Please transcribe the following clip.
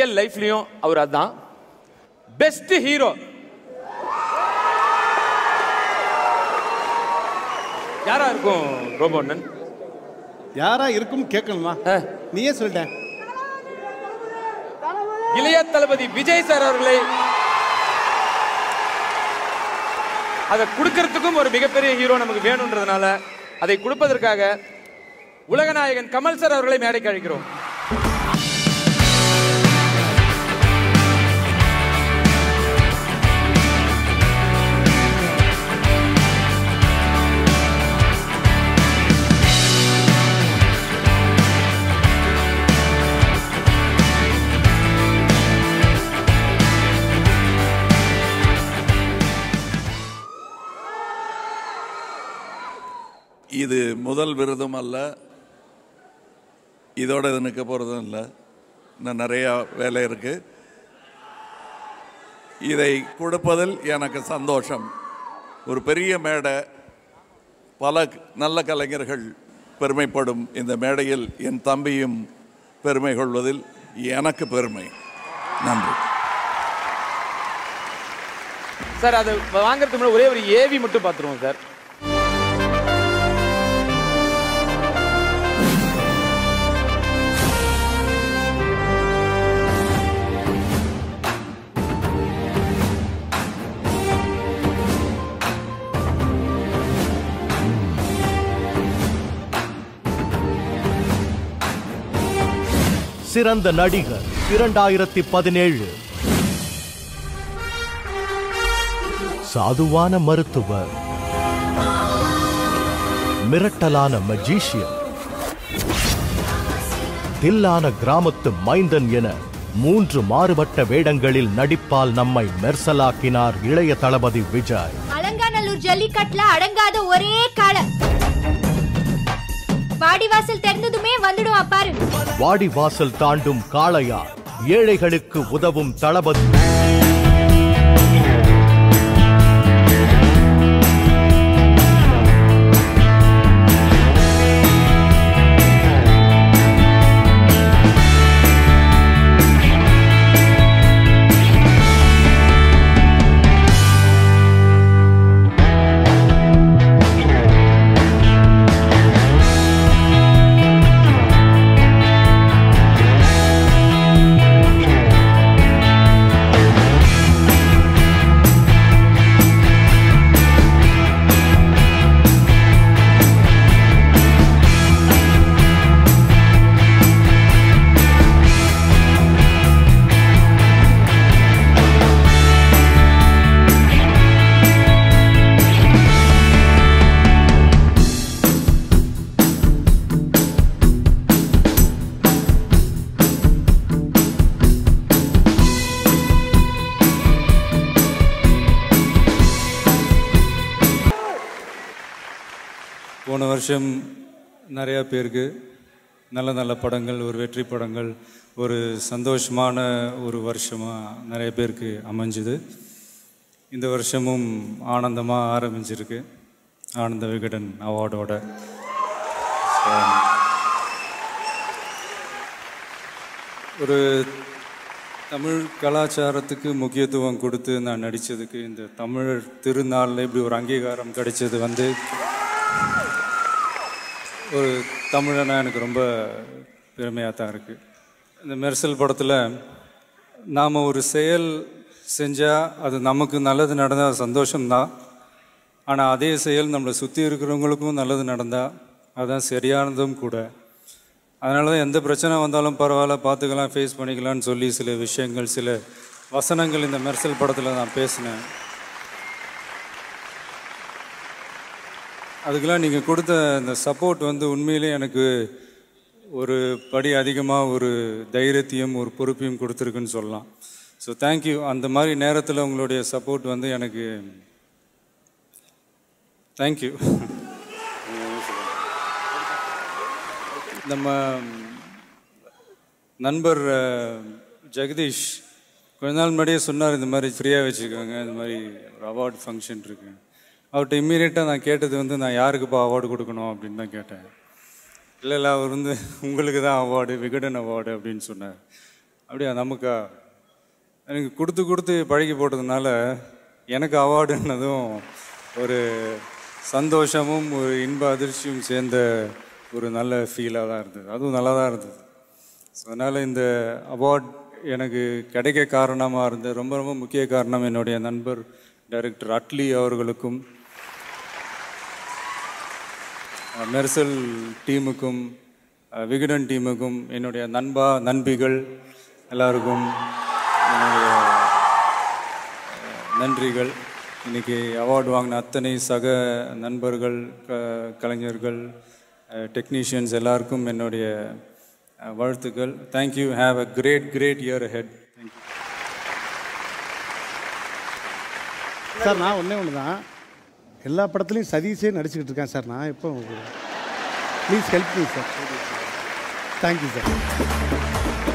real லைஃப்லயும் அவர் அதான் best hero யாரா இருக்கும் ரோபோண்ணன் யாரா இருக்கும் கேட்கணுமா நீயே சொல்லிட்டேன் இளைய தளபதி விஜய் சார் அவர்களை அதை கொடுக்கறதுக்கும் ஒரு மிகப்பெரிய ஹீரோ நமக்கு வேணுன்றதுனால அதை கொடுப்பதற்காக உலகநாயகன் கமல் சார் அவர்களை மேடைக்கு அழைக்கிறோம் இது முதல் விருதும் அல்ல இதோட இது நிற்க போகிறதும் இல்லை இன்னும் நிறையா வேலை இருக்கு இதை கொடுப்பதில் எனக்கு சந்தோஷம் ஒரு பெரிய மேடை பல நல்ல கலைஞர்கள் பெருமைப்படும் இந்த மேடையில் என் தம்பியும் பெருமை கொள்வதில் எனக்கு பெருமை நன்றி சார் அதை வாங்குறதுக்கு முன்னாடி ஒரே ஒரு ஏவி மட்டும் பார்த்துருவோம் சார் சிறந்த நடிகர் இரண்டாயிரத்தி பதினேழு சாதுவான மருத்துவர் மிரட்டலான மஜீஷியன் தில்லான கிராமத்து மைந்தன் என மூன்று மாறுபட்ட வேடங்களில் நடிப்பால் நம்மை மெர்சலாக்கினார் இளைய தளபதி விஜய் அலங்காநல்லூர் ஜல்லிக்கட்டுல அடங்காத ஒரே காளை வாடிவாசல் திறந்ததுமே வந்துடும் பாரு வாடி வாசல் தாண்டும் காளையா ஏழைகளுக்கு உதவும் தளபதி போன வருஷம் நிறையா பேருக்கு நல்ல நல்ல படங்கள் ஒரு வெற்றி படங்கள் ஒரு சந்தோஷமான ஒரு வருஷமாக நிறைய பேருக்கு அமைஞ்சுது இந்த வருஷமும் ஆனந்தமாக ஆரம்பிச்சிருக்கு ஆனந்த விகடன் அவார்டோட ஒரு தமிழ் கலாச்சாரத்துக்கு முக்கியத்துவம் கொடுத்து நான் நடித்ததுக்கு இந்த தமிழ் திருநாளில் இப்படி ஒரு அங்கீகாரம் கிடைச்சது வந்து ஒரு தமிழனா எனக்கு ரொம்ப பெருமையாக தான் இருக்குது இந்த மெர்சல் படத்தில் நாம் ஒரு செயல் செஞ்சால் அது நமக்கு நல்லது நடந்தால் சந்தோஷம்தான் ஆனால் அதே செயல் நம்மளை சுற்றி இருக்கிறவங்களுக்கும் நல்லது நடந்தால் அதுதான் சரியானதும் கூட அதனால தான் எந்த பிரச்சனை வந்தாலும் பரவாயில்ல பார்த்துக்கலாம் ஃபேஸ் பண்ணிக்கலாம்னு சொல்லி சில விஷயங்கள் சில வசனங்கள் இந்த மெர்சல் படத்தில் நான் பேசினேன் அதுக்கெல்லாம் நீங்கள் கொடுத்த இந்த சப்போர்ட் வந்து உண்மையிலே எனக்கு ஒரு படி அதிகமாக ஒரு தைரியத்தையும் ஒரு பொறுப்பையும் கொடுத்துருக்குன்னு சொல்லலாம் ஸோ தேங்க்யூ அந்த மாதிரி நேரத்தில் உங்களுடைய சப்போர்ட் வந்து எனக்கு தேங்க்யூ நம்ம நண்பர் அஹ், ஜெகதீஷ் கொஞ்ச நாள் முன்னாடியே சொன்னார் இந்த மாதிரி ஃப்ரீயாக வச்சுக்கோங்க இந்த மாதிரி ஒரு அவார்டு ஃபங்க்ஷன் இருக்கு அவர்கிட்ட இம்மீடியட்டாக நான் கேட்டது வந்து நான் யாருக்குப்பா அவார்டு கொடுக்கணும் அப்படின்னு தான் கேட்டேன் இல்லை இல்லை அவர் வந்து உங்களுக்கு தான் அவார்டு விகடன் அவார்டு அப்படின்னு சொன்னார் அப்படியா நமக்கா எனக்கு கொடுத்து கொடுத்து பழகி போட்டதுனால எனக்கு அவார்டுன்னதும் ஒரு சந்தோஷமும் ஒரு இன்ப அதிர்ச்சியும் சேர்ந்த ஒரு நல்ல ஃபீலாக தான் இருந்தது அதுவும் நல்லா தான் இருந்தது ஸோ அதனால் இந்த அவார்ட் எனக்கு கிடைக்க காரணமாக இருந்த ரொம்ப ரொம்ப முக்கிய காரணம் என்னுடைய நண்பர் டைரக்டர் அட்லி அவர்களுக்கும் அஹ், மெர்சல் டீமுக்கும் அஹ், விகடன் டீமுக்கும் என்னுடைய நண்பா நண்பிகள் எல்லாருக்கும் என்னுடைய அஹ், நன்றிகள் இன்னைக்கு அவார்டு வாங்கின அத்தனை சக நண்பர்கள் க கலைஞர்கள் டெக்னீஷியன்ஸ் எல்லாருக்கும் என்னுடைய அஹ், வாழ்த்துக்கள் thank you have a great great year ahead thank you sir நான் ஒன்றே ஒன்று தான் எல்லா படத்துலையும் சதீஷே நடிச்சுக்கிட்டு இருக்கேன் சார் நான் எப்போ please help me sir thank you sir